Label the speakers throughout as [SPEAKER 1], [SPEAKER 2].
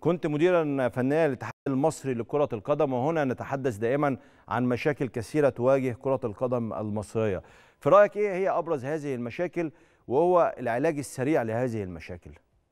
[SPEAKER 1] كنت مديرا فنيا للاتحاد المصري لكرة القدم وهنا نتحدث دائما عن مشاكل كثيرة تواجه كرة القدم المصرية في رأيك إيه هي أبرز هذه المشاكل وهو العلاج السريع لهذه المشاكل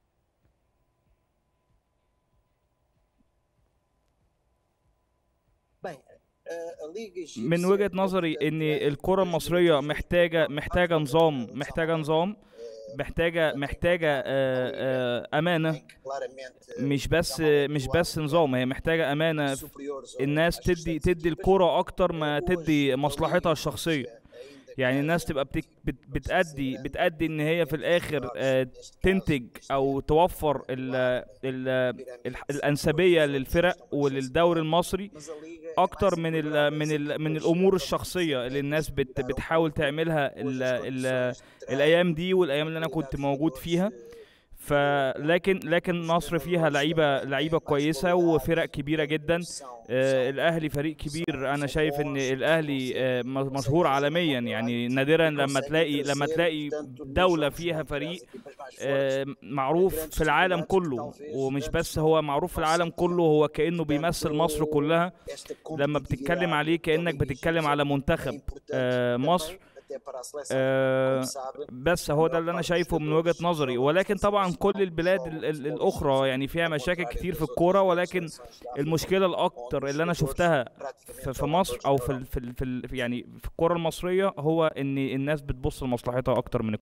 [SPEAKER 2] من وجهة نظري ان الكرة المصرية محتاجة محتاجة نظام محتاجة نظام محتاجة محتاجة آه، آه، أمانة مش بس مش بس نظام هي محتاجة أمانة الناس تدي تدي الكرة أكتر ما تدي مصلحتها الشخصية يعني الناس تبقى بتك بت بتأدي بتأدي ان هي في الاخر آه، تنتج او توفر ال ال ال الانسبيه للفرق وللدوري المصري اكتر من ال من ال من الامور الشخصيه اللي الناس بت بتحاول تعملها ال ال الايام دي والايام اللي انا كنت موجود فيها فلكن لكن مصر فيها لعيبه لعيبه كويسه وفرق كبيره جدا آه الاهلي فريق كبير انا شايف ان الاهلي آه م- مشهور عالميا يعني نادرا لما تلاقي لما تلاقي دوله فيها فريق آه معروف في العالم كله ومش بس هو معروف في العالم كله هو كانه بيمثل مصر كلها لما بتتكلم عليه كانك بتتكلم على منتخب آه مصر آه، بس هو ده اللي انا شايفه من وجهة نظري ولكن طبعا كل البلاد ال- ال- الاخرى يعني فيها مشاكل كتير في الكوره ولكن المشكله الاكتر اللي انا شفتها في في مصر او في ال- في ال- في ال- يعني في الكوره المصريه هو ان الناس بتبص لمصلحتها اكتر من